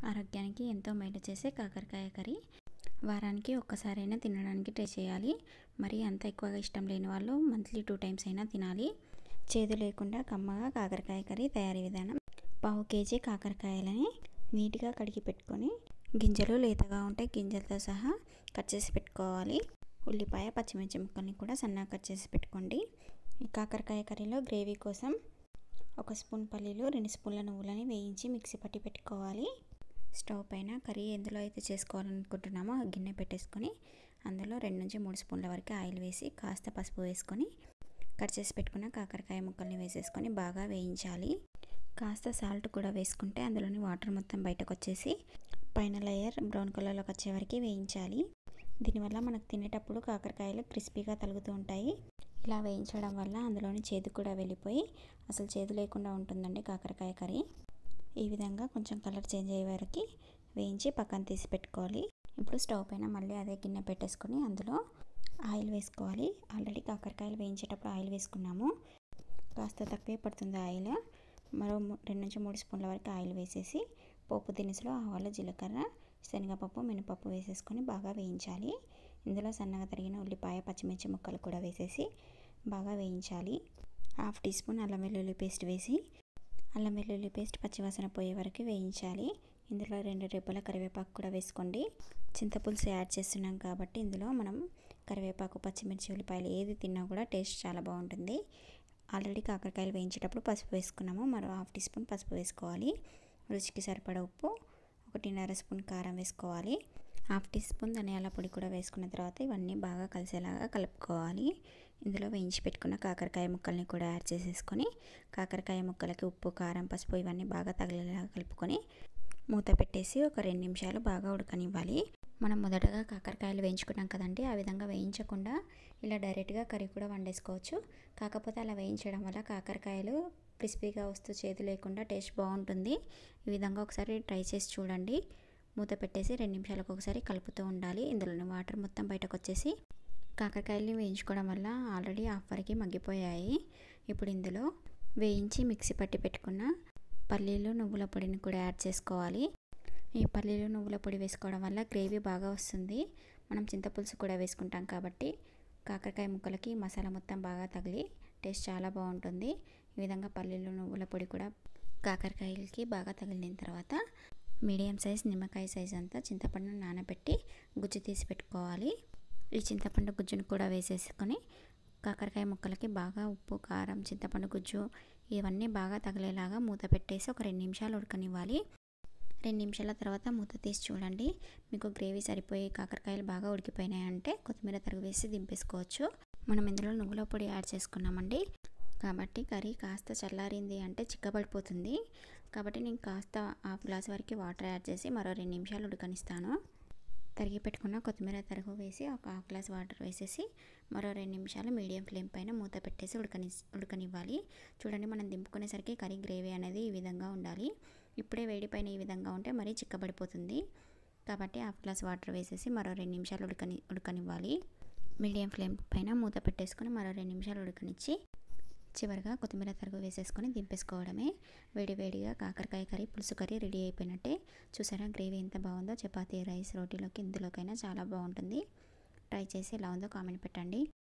ఆరోగ్యానికి ఎంతో మేలు చేసే కాకరకాయ కర్రీ వారానికి ఒక్కసారైనా తినడానికి ట్రై చేయాలి మరి అంత ఎక్కువగా ఇష్టం లేని వాళ్ళు మంత్లీ టూ టైమ్స్ అయినా తినాలి చేదు లేకుండా కమ్మగా కాకరకాయ కర్రీ తయారీ విధానం పావు కేజీ కాకరకాయలని నీట్గా కడిగి పెట్టుకొని గింజలు లేతగా ఉంటే గింజలతో సహా కట్ చేసి పెట్టుకోవాలి ఉల్లిపాయ పచ్చిమిర్చి ముక్కల్ని కూడా సన్నగా కట్ చేసి పెట్టుకోండి ఈ కాకరకాయ కర్రీలో గ్రేవీ కోసం ఒక స్పూన్ పల్లీలు రెండు స్పూన్ల నువ్వులని వేయించి మిక్సీ పట్టి పెట్టుకోవాలి స్టవ్ పైన కర్రీ ఎందులో అయితే చేసుకోవాలనుకుంటున్నామో ఆ గిన్నె పెట్టేసుకొని అందులో రెండు నుంచి మూడు స్పూన్ల వరకు ఆయిల్ వేసి కాస్త పసుపు వేసుకొని కట్ చేసి పెట్టుకున్న కాకరకాయ ముక్కల్ని వేసేసుకొని బాగా వేయించాలి కాస్త సాల్ట్ కూడా వేసుకుంటే అందులోని వాటర్ మొత్తం బయటకు వచ్చేసి పైన లేయర్ బ్రౌన్ కలర్లోకి వచ్చే వరకు వేయించాలి దీనివల్ల మనకు తినేటప్పుడు కాకరకాయలు క్రిస్పీగా తలుగుతూ ఉంటాయి ఇలా వేయించడం వల్ల అందులోని చేదు కూడా వెళ్ళిపోయి అసలు చేదు లేకుండా ఉంటుందండి కాకరకాయ కర్రీ ఈ విధంగా కొంచెం కలర్ చేంజ్ అయ్యే వరకు వేయించి పక్కన తీసి పెట్టుకోవాలి ఇప్పుడు స్టవ్ పైన మళ్ళీ అదే గిన్నె పెట్టేసుకొని అందులో ఆయిల్ వేసుకోవాలి ఆల్రెడీ కాకరకాయలు వేయించేటప్పుడు ఆయిల్ వేసుకున్నాము కాస్త తక్కువే పడుతుంది ఆయిల్ మరో రెండు నుంచి మూడు స్పూన్ల వరకు ఆయిల్ వేసేసి పోపు దినుసులు ఆవాలు జీలకర్ర శనగపప్పు మినపప్పు వేసేసుకొని బాగా వేయించాలి ఇందులో సన్నగా తరిగిన ఉల్లిపాయ పచ్చిమిర్చి ముక్కలు కూడా వేసేసి బాగా వేయించాలి హాఫ్ టీ స్పూన్ అల్లం వెల్లుల్లి పేస్ట్ వేసి అల్లం వెల్లుల్లి పేస్ట్ పచ్చివాసన పోయే వరకు వేయించాలి ఇందులో రెండు రెబ్బల కరివేపాకు కూడా వేసుకోండి చింతపులుసు యాడ్ చేస్తున్నాం కాబట్టి ఇందులో మనం కరివేపాకు పచ్చిమిర్చి ఉల్లిపాయలు ఏది తిన్నా కూడా టేస్ట్ చాలా బాగుంటుంది ఆల్రెడీ కాకరకాయలు వేయించేటప్పుడు పసుపు వేసుకున్నాము మరో హాఫ్ టీ స్పూన్ పసుపు వేసుకోవాలి రుచికి సరిపడ ఉప్పు ఒకటిన్నర స్పూన్ కారం వేసుకోవాలి హాఫ్ టీ స్పూన్ ధనియాల పొడి కూడా వేసుకున్న తర్వాత ఇవన్నీ బాగా కలిసేలాగా కలుపుకోవాలి ఇందులో వేయించి పెట్టుకున్న కాకరకాయ ముక్కల్ని కూడా యాడ్ చేసేసుకొని కాకరకాయ ముక్కలకి ఉప్పు కారం పసుపు ఇవన్నీ బాగా తగిలేలాగా కలుపుకొని మూత పెట్టేసి ఒక రెండు నిమిషాలు బాగా ఉడకనివ్వాలి మనం మొదటగా కాకరకాయలు వేయించుకున్నాం కదండి ఆ విధంగా వేయించకుండా ఇలా డైరెక్ట్గా కర్రీ కూడా వండేసుకోవచ్చు కాకపోతే అలా వేయించడం వల్ల కాకరకాయలు క్రిస్పీగా వస్తూ చేదు లేకుండా టేస్ట్ బాగుంటుంది ఈ విధంగా ఒకసారి ట్రై చేసి చూడండి మూత పెట్టేసి రెండు నిమిషాలకు ఒకసారి కలుపుతూ ఉండాలి ఇందులోని వాటర్ మొత్తం బయటకు వచ్చేసి కాకరకాయలని వేయించుకోవడం వల్ల ఆల్రెడీ హాఫ్ వరకు మగ్గిపోయాయి ఇప్పుడు ఇందులో వేయించి మిక్సీ పట్టి పెట్టుకున్న పల్లీలు నువ్వుల పొడిని కూడా యాడ్ చేసుకోవాలి ఈ పల్లీలు నువ్వుల పొడి వేసుకోవడం వల్ల గ్రేవీ బాగా వస్తుంది మనం చింతపులుసు కూడా వేసుకుంటాం కాబట్టి కాకరకాయ ముక్కలకి మసాలా మొత్తం బాగా తగిలి టేస్ట్ చాలా బాగుంటుంది ఈ విధంగా పల్లీలు నువ్వుల పొడి కూడా కాకరకాయలకి బాగా తగిలిన తర్వాత మీడియం సైజ్ నిమ్మకాయ సైజ్ అంతా చింతపండును నానబెట్టి గుజ్జు తీసి పెట్టుకోవాలి ఈ చింతపండు గుజ్జును కూడా వేసేసుకొని కాకరకాయ ముక్కలకి బాగా ఉప్పు కారం చింతపండు గుజ్జు ఇవన్నీ బాగా తగిలేలాగా మూత పెట్టేసి ఒక రెండు నిమిషాలు ఉడకనివ్వాలి రెండు నిమిషాల తర్వాత మూత తీసి చూడండి మీకు గ్రేవీ సరిపోయి కాకరకాయలు బాగా ఉడికిపోయినాయంటే కొత్తిమీర తరుగు వేసి దింపేసుకోవచ్చు మనం ఇందులో నువ్వుల పొడి యాడ్ చేసుకున్నామండి కాబట్టి కర్రీ కాస్త చల్లారింది అంటే చిక్కబడిపోతుంది కాబట్టి నేను కాస్త హాఫ్ గ్లాస్ వరకు వాటర్ యాడ్ చేసి మరో రెండు నిమిషాలు ఉడకనిస్తాను తరిగి పెట్టుకున్న కొత్తిమీర తరుగు వేసి ఒక హాఫ్ గ్లాస్ వాటర్ వేసేసి మరో రెండు నిమిషాలు మీడియం ఫ్లేమ్ పైన మూత పెట్టేసి ఉడకని ఉడకనివ్వాలి చూడండి మనం దింపుకునేసరికి కర్రీ గ్రేవీ అనేది ఈ విధంగా ఉండాలి ఇప్పుడే వేడి పైన ఈ విధంగా ఉంటే మరీ చిక్కబడిపోతుంది కాబట్టి హాఫ్ గ్లాస్ వాటర్ వేసేసి మరో రెండు నిమిషాలు ఉడకని ఉడకనివ్వాలి మీడియం ఫ్లేమ్ పైన మూత పెట్టేసుకొని మరో రెండు నిమిషాలు ఉడకనిచ్చి చివరిగా కొత్తిమీర తరుగు వేసేసుకొని దింపేసుకోవడమే వేడి వేడిగా కాకరకాయ కర్రీ పులుసు కర్రీ రెడీ అయిపోయినట్టే చూసారా గ్రేవీ ఎంత బాగుందో చపాతీ రైస్ రోటీలోకి ఇందులోకైనా చాలా బాగుంటుంది ట్రై చేసి ఎలా ఉందో కామెంట్ పెట్టండి